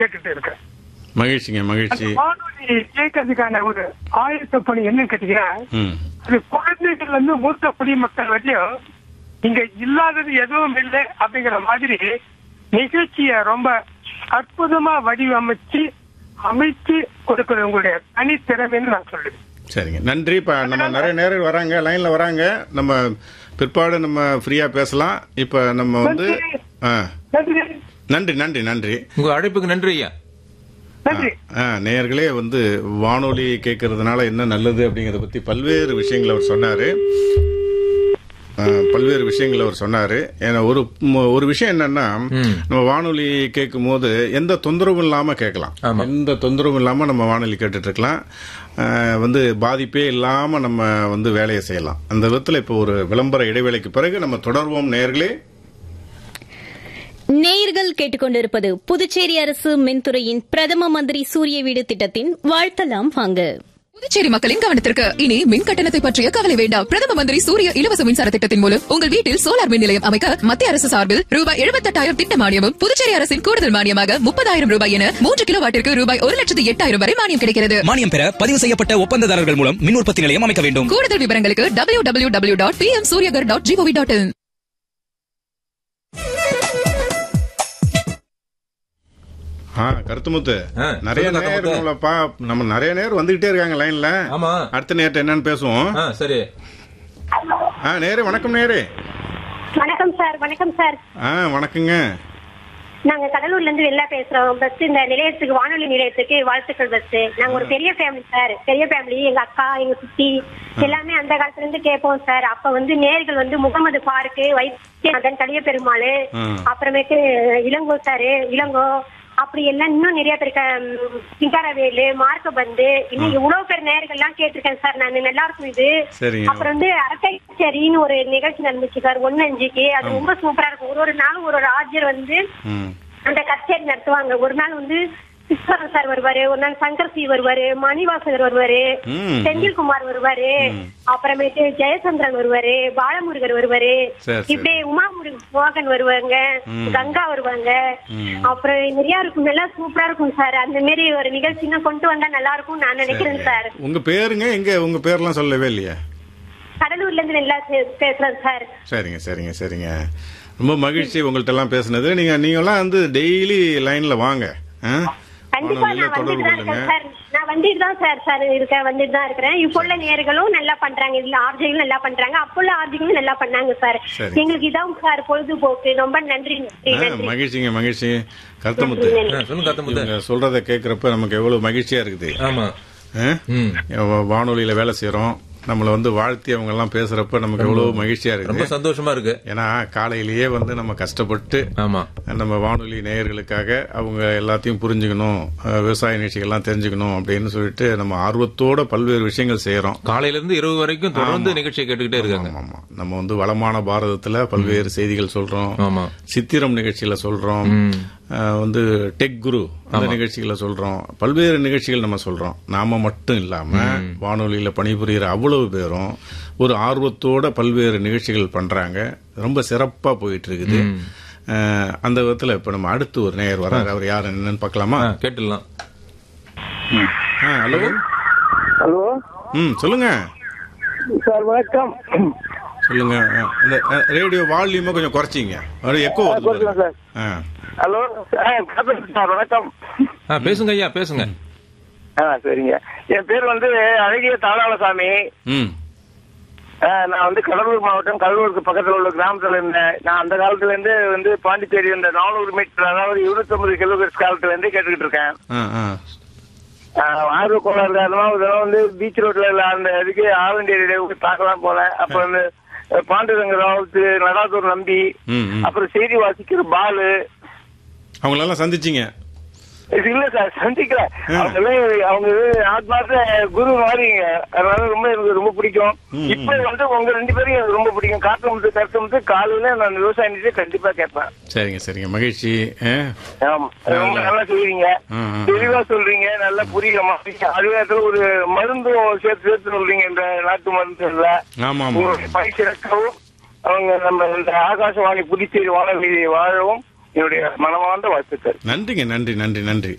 கேட்டுட்டு இருக்கேன் மகிழ்ச்சிங்க மகிழ்ச்சி அந்த வானொலி கேட்கறதுக்கான ஒரு ஆயத்த பணி என்னன்னு கேட்டீங்கன்னா ம் அது குழந்தைகள் வந்து மூத்த குடிமக்கள் வரையும் இங்க இல்லாதது எதுவும் இல்லை அப்படிங்கிற மாதிரி நிகழ்ச்சியை ரொம்ப அற்புதமா வடிவமைச்சு அமைச்சு கொடுக்கிற உங்களுடைய தனித்திறமைன்னு நான் சொல்லுவேன் சரிங்க நன்றி இப்ப நம்ம நிறைய நேரம் வராங்க லைன்ல வராங்க நம்ம பிற்பாடு நம்ம ஃப்ரீயா பேசலாம் இப்ப நம்ம வந்து ஆ, நன்றி நன்றி நன்றி நன்றி உங்க அழைப்புக்கு நன்றி ஐயா நன்றி ஆ, நேயர்களே வந்து வானொலி கேட்கறதுனால என்ன நல்லது அப்படிங்கறத பத்தி பல்வேறு விஷயங்களை அவர் சொன்னாரு ஆ, பல்வேறு விஷயங்களை அவர் சொன்னாரு ஏன்னா ஒரு ம- ஒரு விஷயம் என்னன்னா நம்ம வானொலி கேட்கும் போது எந்த தொந்தரவும் இல்லாம கேட்கலாம் ஆமா. எந்த தொந்தரவும் இல்லாம நம்ம வானொலி கேட்டுட்டு இருக்கலாம் ஆ, வந்து பாதிப்பே இல்லாம நம்ம வந்து வேலையை செய்யலாம் அந்த விதத்துல இப்போ ஒரு விளம்பர இடைவேளைக்கு பிறகு நம்ம தொடர்வோம் நேயர்களே நேயர்கள் கேட்டுக்கொண்டிருப்பது புதுச்சேரி அரசு மின்துறையின் பிரதம மந்திரி சூரிய வீடு திட்டத்தின் வாழ்த்தலாம் வாங்க புதுச்சேரி மக்களின் கவனத்திற்கு இனி மின் கட்டணத்தை பற்றிய கவலை வேண்டாம் பிரதம மந்திரி சூரிய இலவச மின்சார திட்டத்தின் மூலம் உங்கள் வீட்டில் சோலார் மின் நிலையம் அமைக்க மத்திய அரசு சார்பில் ரூபாய் எழுபத்தெட்டாயிரம் திட்ட மானியமும் புதுச்சேரி அரசின் கூடுதல் மானியமாக முப்பதாயிரம் ரூபாய் என மூன்று கிலோ வாட்டிற்கு ரூபாய் ஒரு லட்சத்து எட்டாயிரம் வரை மானியம் கிடைக்கிறது மானியம் பெற பதிவு செய்யப்பட்ட ஒப்பந்ததாரர்கள் மூலம் மின் உற்பத்தி நிலையம் அமைக்க வேண்டும் கூடுதல் விவரங்களுக்கு W W W dot P M Suryaghar dot gov dot in ஆ கருத்துமுத்து ஆ, நிறைய சொல்லுங்க நேர் கருத்துமுத்து. நம்மளப்பா நம்ம நிறைய நேர் வந்துகிட்டே இருக்காங்க லைன்ல ஆமா அடுத்த நேரத்தை என்னன்னு பேசுவோம் ஆ சரி ஆ நேரு வணக்கம் நேரு வணக்கம் சார் வணக்கம் சார் ஆ வணக்கங்க நாங்க கடலூர்ல இருந்து வெளில பேசுறோம் பஸ் இந்த நிலையத்துக்கு வானொலி நிலையத்துக்கு வாழ்த்துக்கள் பஸ் நாங்க ஒரு பெரிய ஃபேமிலி சார் பெரிய ஃபேமிலி எங்க அக்கா எங்க சித்தி எல்லாமே அந்த காலத்துல இருந்து கேட்போம் சார் அப்ப வந்து நேர்கள் வந்து முகமது பாருக்கு வைத்தியநாதன் கலிய பெருமாள் ம். அப்புறமேட்டு இளங்கோ சாரு இளங்கோ அப்படி எல்லாம் இன்னும் நிறைய பேர் இருக்க சிங்காரவேலு மார்க்கபந்து இன்னும் இவ்வளவு பேர் நேர்கள் எல்லாம் கேட்டிருக்கேன் சார் நான் நல்லா இருக்கும் இது சரிங்க. அப்புறம் வந்து அரட்டை கச்சேரின்னு ஒரு நிகழ்ச்சி நடந்துச்சு சார் ஒன்னு அஞ்சுக்கு அது ரொம்ப சூப்பரா இருக்கும் ஒரு ஒரு நாளும் ஒரு ஒரு ஆஜர் வந்து ம் அந்த கச்சேரி நடத்துவாங்க ஒரு நாள் வந்து சிஸ்வரன் சார் வருவாரு ஒரு நாள் சங்கர் சி வருவாரு மணிவாசகர் வருவாரு ம். செந்தில்குமார் வருவாரு அப்புறமேட்டு ஜெயச்சந்திரன் வருவாரு பாலமுருகர் வருவாரு சரி, சரி. இப்படி உமாமுரு மோகன் வருவாங்க கங்கா வருவாங்க அப்புறம் நிறைய இருக்கும் நல்லா சூப்பரா இருக்கும் சார் அந்த மாதிரி ஒரு நிகழ்ச்சினா கொண்டு வந்தா நல்லா இருக்கும் நான் நினைக்கிறேன் சார் உங்க பேருங்க எங்க உங்க பேர்லாம் சொல்லவே இல்லையா கடலூர்ல இருந்து நல்லா பே- பேசுறேன் சார் சரிங்க சரிங்க சரிங்க ரொம்ப மகிழ்ச்சி உங்கள்ட்ட எல்லாம் பேசுனது நீங்க நீங்கெல்லாம் வந்து டெய்லி லைன்ல வாங்க ஆ? கண்டிப்பா வானொலியில நான் தொடர்பு வந்துட்டு தான் கொள்ளுங்க இருக்கேன் சார் நான் வந்துட்டு தான் சார் சார் இருக்கேன் வந்துட்டு தான் இருக்கிறேன் இப்போ உள்ள நேர்களும் நல்லா பண்றாங்க இதுல ஆர்ஜிகளும் நல்லா பண்றாங்க அப்போ உள்ள ஆர்ஜிகளும் நல்லா பண்ணாங்க சார் சரி. எங்களுக்கு இதான் சார் பொழுதுபோக்கு ரொம்ப நன்றி நன்றி ஆ, நன்றி மகிழ்ச்சிங்க மகிழ்ச்சி கருத்தமுத்து ஆ, சொல்லுங்க கத்தமுத்த இவங்க சொல்றத கேக்குறப்ப நமக்கு எவ்வளவு மகிழ்ச்சியா இருக்குது ஆமா ஆ? ம் வா- வானொலியில வேலை செய்யறோம் நம்மள வந்து வாழ்த்தி அவங்க எல்லாம் பேசுறப்ப நமக்கு எவ்வளவு மகிழ்ச்சியா ரொம்ப இருக்குது சந்தோஷமா இருக்கு ஏன்னா காலையிலேயே வந்து நம்ம கஷ்டப்பட்டு ஆமா நம்ம வானொலி நேயர்களுக்காக அவங்க எல்லாத்தையும் புரிஞ்சுக்கணும் அஹ், விவசாய நிகழ்ச்சிகள்லாம் தெரிஞ்சுக்கணும் அப்படின்னு சொல்லிட்டு நம்ம ஆர்வத்தோட பல்வேறு விஷயங்கள் செய்யறோம் காலையில இருந்து இரவு வரைக்கும் தொடர்ந்து நிகழ்ச்சியை கேட்டுக்கிட்டே இருக்காங்க ஆமா நம்ம வந்து வளமான பாரதத்துல பல்வேறு செய்திகள் சொல்றோம் ஆமா சித்திரம் நிகழ்ச்சியில சொல்றோம் ம். அஹ், வந்து டெக் குரு அந்த நிகழ்ச்சிகளை சொல்றோம் பல்வேறு நிகழ்ச்சிகள் நம்ம சொல்றோம் நாம மட்டும் இல்லாம வானொலியில பணிபுரிகிற அவ்வளவு பேரும் ஒரு ஆர்வத்தோட பல்வேறு நிகழ்ச்சிகள் பண்றாங்க ரொம்ப சிறப்பா போயிட்டு இருக்குது அஹ், அந்த விதத்துல இப்ப நம்ம அடுத்து ஒரு நேயர் வராரு அவர் யார் என்னன்னு பார்க்கலாமா ஆ, கேட்டுடலாம் ஆ, ஹலோ ஹலோ ம் சொல்லுங்க சார் வணக்கம் சொல்லுங்க அஹ், இந்த அஹ், ரேடியோ வால்யூமை கொஞ்சம் குறைச்சிங்க எக்கோ வருது சார் ஆ ஹலோ சார் வணக்கம் ஆ, பேசுங்க ஐயா பேசுங்க ஆ சரிங்க என் பேர் வந்து அழகிய தாராளசாமி ம் ஆ, நான் வந்து கடலூர் மாவட்டம் கடலூருக்கு பக்கத்துல உள்ள கிராமத்துல இருந்தேன் நான் அந்த காலத்துல இருந்து வந்து பாண்டிச்சேரி இந்த நானூறு மீட்டர் அதாவது இருபத்தொன்பது கிலோமீட்டர் காலத்துல இருந்து கேட்டுக்கிட்டு இருக்கேன் ஆ ஆ ஆ, ஆர்வ கோளாறு காரணமா ஒரு தடவை வந்து பீச் ரோட்ல அந்த இதுக்கு ஆல் இண்டியா ரேடியோவுக்கு பார்க்கலாம் போனேன் அப்ப வந்து அஹ், பாண்டுரங்க ராவத்து நடாதூர் நம்பி ம் ம் அப்புறம் செய்தி வாசிக்கிற பாலு அவங்களெல்லாம் சந்திச்சீங்க இது இல்ல சார் சந்திக்கல அவங்க எல்லாம் அவங்க ஆத்மார்த்த குரு மாதிரிங்க அதனால ரொம்ப எனக்கு ரொம்ப பிடிக்கும் இப்ப வந்து உங்க ரெண்டு பேரும் எனக்கு ரொம்ப பிடிக்கும் காத்தமுத்து கருத்தமுத்து காலையில நான் விவசாய நிதியை கண்டிப்பா கேட்பேன் சரிங்க சரிங்க மகிழ்ச்சி ஆ? ஆமா ரொம்ப நல்லா சொல்றீங்க ம், ம். தெளிவா சொல்றீங்க நல்லா புரியுற மாதிரி அதே நேரத்துல ஒரு மருந்தும் சேர்த்து சேர்த்து சொல்றீங்க இந்த நாட்டு மருந்துல ஆமா ஆமா உங்களுடைய பயிற்சி இறக்கவும் அவங்க நம்ம இந்த ஆகாசவாணி புதுச்சேரி வானொலி வாழவும் என்னுடைய மனமார்ந்த வாழ்த்துக்கள் நன்றிங்க நன்றி நன்றி நன்றி